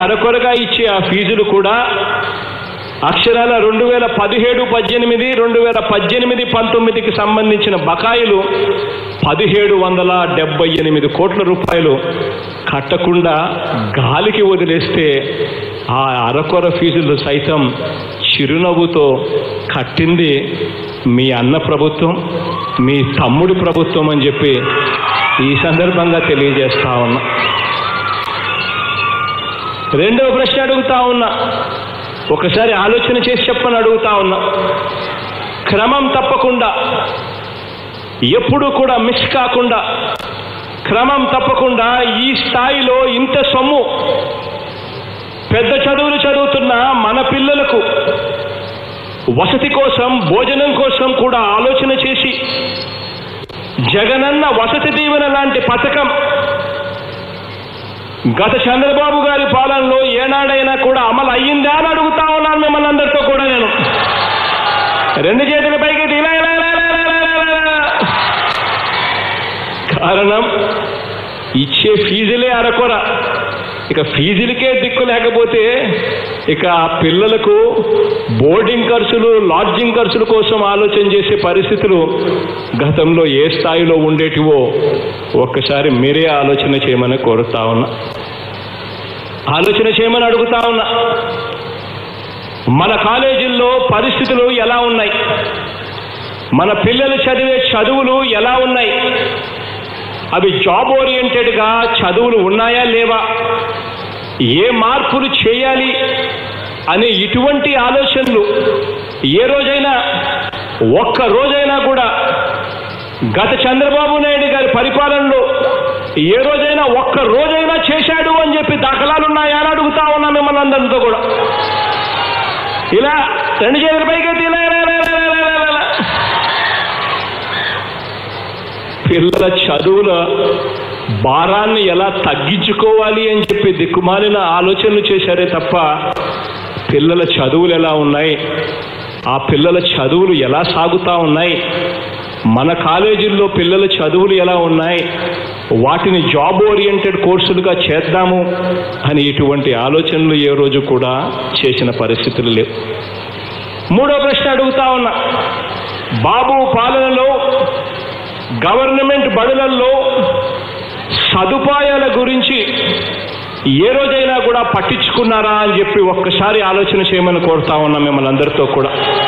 అరకొరగా ఇచ్చే ఆ ఫీజులు కూడా అక్షరాల రెండు వేల పదిహేడు పద్దెనిమిది రెండు వేల పద్దెనిమిది పంతొమ్మిదికి సంబంధించిన బకాయిలు పదిహేడు వందల డెబ్బై ఎనిమిది కోట్ల రూపాయలు కట్టకుండా గాలికి వదిలేస్తే ఆ అరకొర ఫీజులు సైతం చిరునవ్వుతో కట్టింది మీ అన్న ప్రభుత్వం మీ తమ్ముడి ప్రభుత్వం అని చెప్పి ఈ సందర్భంగా తెలియజేస్తా ఉన్నా రెండవ ప్రశ్న అడుగుతా ఉన్నా ఒకసారి ఆలోచన చేసి చెప్పని అడుగుతా ఉన్నా క్రమం తప్పకుండా ఎప్పుడూ కూడా మిస్ కాకుండా క్రమం తప్పకుండా ఈ స్థాయిలో ఇంత సొమ్ము పెద్ద చదువులు చదువుతున్న మన పిల్లలకు వసతి కోసం భోజనం కోసం కూడా ఆలోచన చేసి జగనన్న వసతి దీవెన లాంటి పథకం గత చంద్రబాబు గారి పాలనలో ఏనాడైనా కూడా అమలు అయ్యిందా అని అడుగుతా ఉన్నాను మిమ్మల్ని అందరితో కూడా నేను రెండు చేతుల పైకి ఇలా ఇలా ఇలా ఇలా ఇలా ఇలా ఇలా. కారణం ఇచ్చే ఫీజులే అరకొర ఇక ఫీజులకే దిక్కు లేకపోతే ఇక ఆ పిల్లలకు బోర్డింగ్ ఖర్చులు లాడ్జింగ్ ఖర్చుల కోసం ఆలోచన చేసే పరిస్థితులు గతంలో ఏ స్థాయిలో ఉండేటివో ఒక్కసారి మీరే ఆలోచన చేయమని కోరుతా ఉన్నా ఆలోచన చేయమని అడుగుతా ఉన్నా మన కాలేజీల్లో పరిస్థితులు ఎలా ఉన్నాయి మన పిల్లలు చదివే చదువులు ఎలా ఉన్నాయి అవి జాబ్ ఓరియంటెడ్గా చదువులు ఉన్నాయా లేవా ఏ మార్పులు చేయాలి అనే ఇటువంటి ఆలోచనలు ఏ రోజైనా ఒక్క రోజైనా కూడా గత చంద్రబాబు నాయుడు గారి పరిపాలనలో ఏ రోజైనా ఒక్క రోజైనా చేశాడు అని చెప్పి దాఖలాలు ఉన్నాయా అని అడుగుతా ఉన్నా మిమ్మల్ని అందరితో కూడా ఇలా రెండు చేతుల పైకి ఇలా ఇలా, ఇలా, ఇలా, ఇలా, ఇలా, ఇలా. పిల్లల చదువుల భారాన్ని ఎలా తగ్గించుకోవాలి అని చెప్పి దిక్కుమాలిన ఆలోచనలు చేశారే తప్ప పిల్లల చదువులు ఎలా ఉన్నాయి ఆ పిల్లల చదువులు ఎలా సాగుతా ఉన్నాయి మన కాలేజీల్లో పిల్లల చదువులు ఎలా ఉన్నాయి వాటిని జాబ్ ఓరియంటెడ్ కోర్సులుగా చేద్దాము అని ఇటువంటి ఆలోచనలు ఏ రోజు కూడా చేసిన పరిస్థితులు లేవు మూడో ప్రశ్న అడుగుతా ఉన్నా బాబు పాలనలో గవర్నమెంట్ బడులల్లో సదుపాయాల గురించి ఏ రోజైనా కూడా పట్టించుకున్నారా అని చెప్పి ఒక్కసారి ఆలోచన చేయమని కోరుతా ఉన్నా మిమ్మల్ని అందరితో కూడా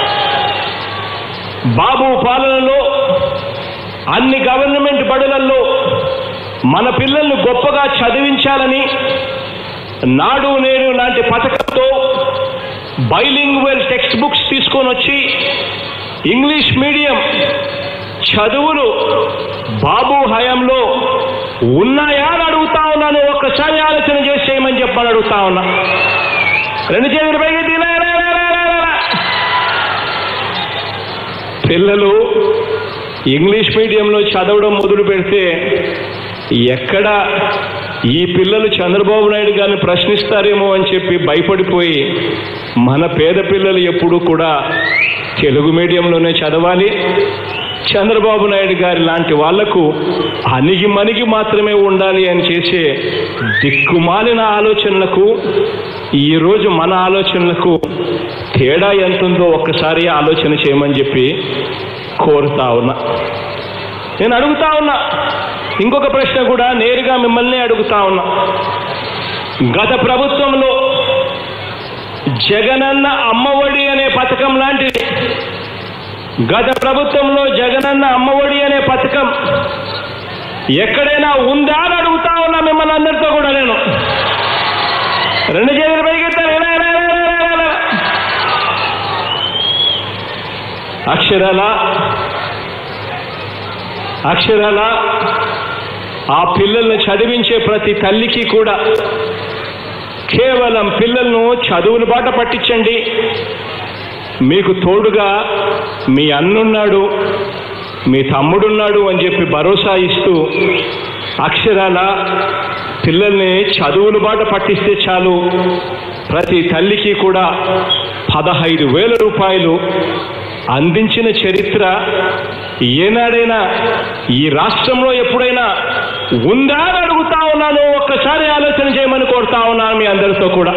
బాబు పాలనలో అన్ని గవర్నమెంట్ బడులల్లో మన పిల్లల్ని గొప్పగా చదివించాలని నాడు నేడు లాంటి పథకంతో బైలింగ్వెల్ టెక్స్ట్ బుక్స్ తీసుకొని వచ్చి ఇంగ్లీష్ మీడియం చదువులు బాబు హయాంలో ఉన్నాయా అని అడుగుతా ఉన్నాను ఒక్కసారి ఆలోచన చేసి చేయమని చెప్పని అడుగుతా ఉన్నా రెండు చేతులు పైకి ఇలా, ఇలా, ఇలా, ఇలా, ఇలా, ఇలా. పిల్లలు ఇంగ్లీష్ మీడియంలో చదవడం మొదలు పెడితే ఎక్కడ ఈ పిల్లలు చంద్రబాబు నాయుడు గారిని ప్రశ్నిస్తారేమో అని చెప్పి భయపడిపోయి మన పేద పిల్లలు ఎప్పుడూ కూడా తెలుగు మీడియంలోనే చదవాలి చంద్రబాబు నాయుడు గారి లాంటి వాళ్లకు అణిగి మణిగి మాత్రమే ఉండాలి అని చేసే దిక్కుమాలిన ఆలోచనలకు ఈరోజు మన ఆలోచనలకు తేడా ఎంతుందో ఒక్కసారి ఆలోచన చేయమని చెప్పి కోరుతా ఉన్నా నేను అడుగుతా ఉన్నా ఇంకొక ప్రశ్న కూడా నేరుగా మిమ్మల్ని అడుగుతా ఉన్నా గత ప్రభుత్వంలో జగనన్న అమ్మఒడి అనే పథకం లాంటిది గత ప్రభుత్వంలో జగనన్న అమ్మఒడి అనే పథకం ఎక్కడైనా ఉందా అని అడుగుతా ఉన్నా మిమ్మల్ని అందరితో కూడా నేను రెండు చేతుల పైకి ఎత్తాను. ఇలా, ఇలా, ఇలా, ఇలా, ఇలా, ఇలా. అక్షరాల అక్షరాల ఆ పిల్లల్ని చదివించే ప్రతి తల్లికి కూడా కేవలం పిల్లలను చదువుల బాట పట్టించండి మీకు తోడుగా మీ అన్నున్నాడు మీ తమ్ముడున్నాడు అని చెప్పి భరోసా ఇస్తూ అక్షరాల పిల్లల్ని చదువుల బాట పట్టిస్తే చాలు ప్రతి తల్లికి కూడా పదహైదు వేల రూపాయలు అందించిన చరిత్ర ఏనాడైనా ఈ రాష్ట్రంలో ఎప్పుడైనా ఉందా అని అడుగుతా ఉన్నాను ఒక్కసారి ఆలోచన చేయమని కోరుతా ఉన్నాను మీ అందరితో కూడా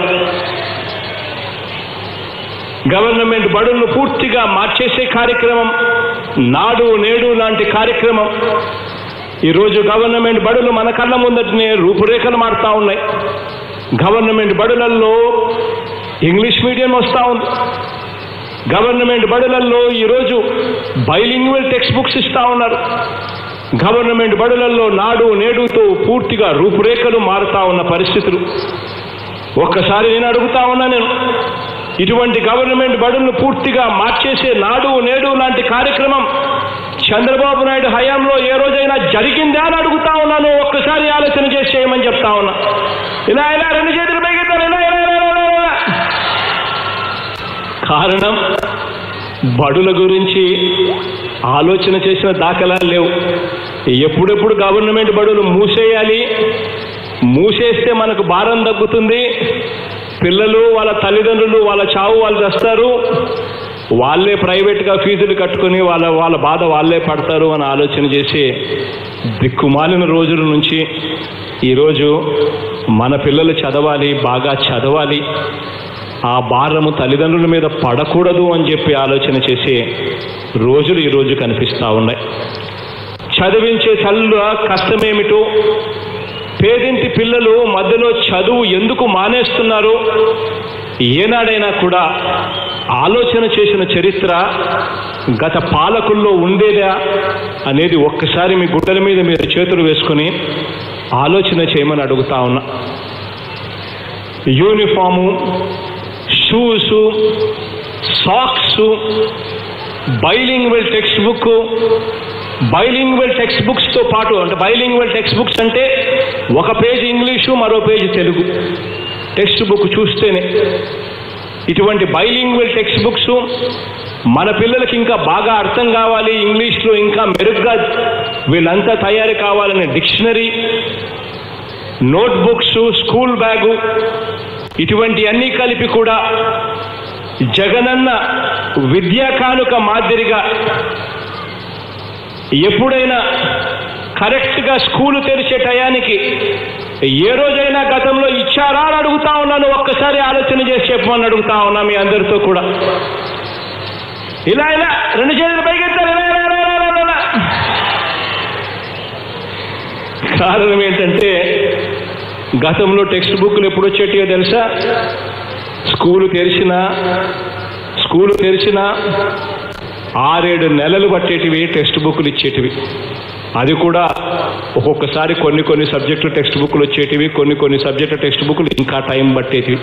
గవర్నమెంట్ బడులను పూర్తిగా మార్చేసే కార్యక్రమం నాడు నేడు లాంటి కార్యక్రమం ఈరోజు గవర్నమెంట్ బడులు మన కళ్ళ ముందటనే రూపురేఖలు మారుతా ఉన్నాయి గవర్నమెంట్ బడులలో ఇంగ్లీష్ మీడియం వస్తూ ఉంది గవర్నమెంట్ బడులలో ఈరోజు బైలింగ్వల్ టెక్స్ట్ బుక్స్ ఇస్తా ఉన్నారు గవర్నమెంట్ బడులలో నాడు నేడుతో పూర్తిగా రూపురేఖలు మారుతా ఉన్న పరిస్థితులు ఒక్కసారి నేను అడుగుతా ఉన్నా నేను ఇటువంటి గవర్నమెంట్ బడులను పూర్తిగా మార్చేసే నాడు నేడు లాంటి కార్యక్రమం చంద్రబాబు నాయుడు హయాంలో ఏ రోజైనా జరిగిందా అని అడుగుతా ఉన్నాను ఒక్కసారి ఆలోచన చేసి చేయమని చెప్తా ఉన్నా ఇలా ఇలా రెండు చేతులు పైకెత్తారు ఇలా ఇలా ఇలా ఇలా, ఇలా, ఇలా. కారణం బడుల గురించి ఆలోచన చేసిన దాఖలాలు లేవు ఎప్పుడెప్పుడు గవర్నమెంట్ బడులు మూసేయాలి మూసేస్తే మనకు భారం తగ్గుతుంది పిల్లలు వాళ్ళ తల్లిదండ్రులు వాళ్ళ చావు వాళ్ళు తెస్తారు వాళ్ళే ప్రైవేట్గా ఫీజులు కట్టుకుని వాళ్ళ వాళ్ళ బాధ వాళ్ళే పడతారు అని ఆలోచన చేసి దిక్కుమాలిన రోజుల నుంచి ఈరోజు మన పిల్లలు చదవాలి బాగా చదవాలి ఆ భారము తల్లిదండ్రుల మీద పడకూడదు అని చెప్పి ఆలోచన చేసే రోజులు ఈరోజు కనిపిస్తూ ఉన్నాయి చదివించే తల్లుల కష్టమేమిటో పేదింటి పిల్లలు మధ్యలో చదువు ఎందుకు మానేస్తున్నారు ఏనాడైనా కూడా ఆలోచన చేసిన చరిత్ర గత పాలకుల్లో ఉండేదా అనేది ఒక్కసారి మీ గుడ్డల మీద మీరు చేతులు వేసుకుని ఆలోచన చేయమని అడుగుతా ఉన్నా uniform shoes socks bilingual text book bilingual text బుక్స్తో పాటు అంటే బైలింగ్వెల్ టెక్స్ట్ బుక్స్ అంటే ఒక పేజ్ ఇంగ్లీషు మరో పేజీ తెలుగు టెక్స్ట్ బుక్ చూస్తేనే ఇటువంటి బైలింగ్వెల్ టెక్స్ట్ బుక్స్ మన పిల్లలకి ఇంకా బాగా అర్థం కావాలి ఇంగ్లీష్లో ఇంకా మెరుగ్గా వీళ్ళంతా తయారు కావాలనే డిక్షనరీ నోట్బుక్స్ స్కూల్ బ్యాగు ఇటువంటి అన్నీ కలిపి కూడా జగనన్న విద్యా కానుక మాదిరిగా ఎప్పుడైనా కరెక్ట్గా స్కూలు తెరిచే టయానికి ఏ రోజైనా గతంలో ఇచ్చారా అని అడుగుతా ఉన్నాను ఒక్కసారి ఆలోచన చేసి చెప్పమని అడుగుతా ఉన్నా మీ అందరితో కూడా ఇలా ఇలా రెండు చేతులు పైకెత్తారు ఇలా ఇలా ఇలా ఇలా ఇలా, ఇలా. కారణం ఏంటంటే గతంలో టెక్స్ట్ బుక్లు ఎప్పుడు వచ్చేటియో తెలుసా స్కూలు తెరిచినా స్కూలు తెరిచినా ఆరేడు నెలలు పట్టేటివి టెక్స్ట్ బుక్లు ఇచ్చేటివి అది కూడా ఒక్కొక్కసారి కొన్ని కొన్ని సబ్జెక్టు టెక్స్ట్ బుక్లు వచ్చేటివి కొన్ని కొన్ని సబ్జెక్టు టెక్స్ట్ బుక్లు ఇంకా టైం పట్టేటివి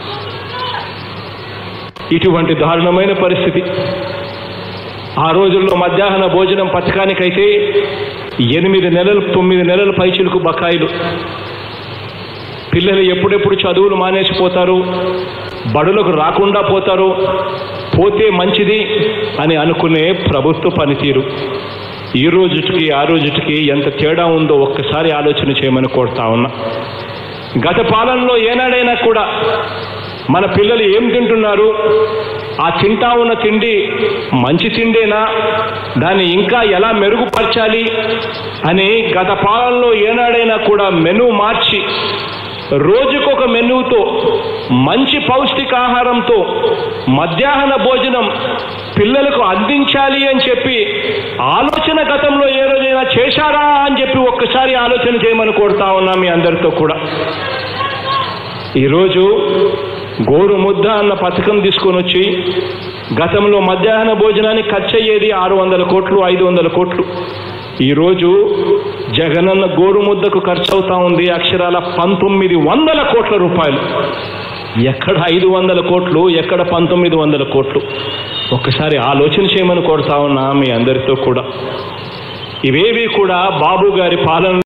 ఇటువంటి దారుణమైన పరిస్థితి ఆ రోజుల్లో మధ్యాహ్న భోజనం పథకానికైతే ఎనిమిది నెలలు తొమ్మిది నెలల పైచిలకు బకాయిలు పిల్లలు ఎప్పుడెప్పుడు చదువులు మానేసిపోతారు బడులకు రాకుండా పోతారు పోతే మంచిది అని అనుకునే ప్రభుత్వ పనితీరు ఈ రోజుకి ఆ రోజుకి ఎంత తేడా ఉందో ఒక్కసారి ఆలోచన చేయమని కోరుతా ఉన్నా గత పాలనలో ఏనాడైనా కూడా మన పిల్లలు ఏం తింటున్నారు ఆ తింటా ఉన్న తిండి మంచి తిండేనా దాన్ని ఇంకా ఎలా మెరుగుపరచాలి అని గత పాలనలో ఏనాడైనా కూడా మెను మార్చి రోజుకొక మెనూతో మంచి పౌష్టికాహారంతో మధ్యాహ్న భోజనం పిల్లలకు అందించాలి అని చెప్పి ఆలోచన గతంలో ఏ రోజైనా చేశారా అని చెప్పి ఒక్కసారి ఆలోచన చేయమని కోరుతా ఉన్నా మీ అందరితో కూడా ఈరోజు గోరు ముద్ద అన్న పథకం తీసుకొని వచ్చి గతంలో మధ్యాహ్న భోజనానికి ఖర్చు అయ్యేది ఆరు వందల కోట్లు ఐదు వందల కోట్లు ఈరోజు జగనన్న గోరు ముద్దకు ఖర్చు అవుతా ఉంది అక్షరాల పంతొమ్మిది వందల కోట్ల రూపాయలు ఎక్కడ ఐదు వందల కోట్లు ఎక్కడ పంతొమ్మిది వందల కోట్లు ఒక్కసారి ఆలోచన చేయమని కోరుతా ఉన్నా మీ అందరితో కూడా ఇవేవి కూడా బాబు గారి పాలన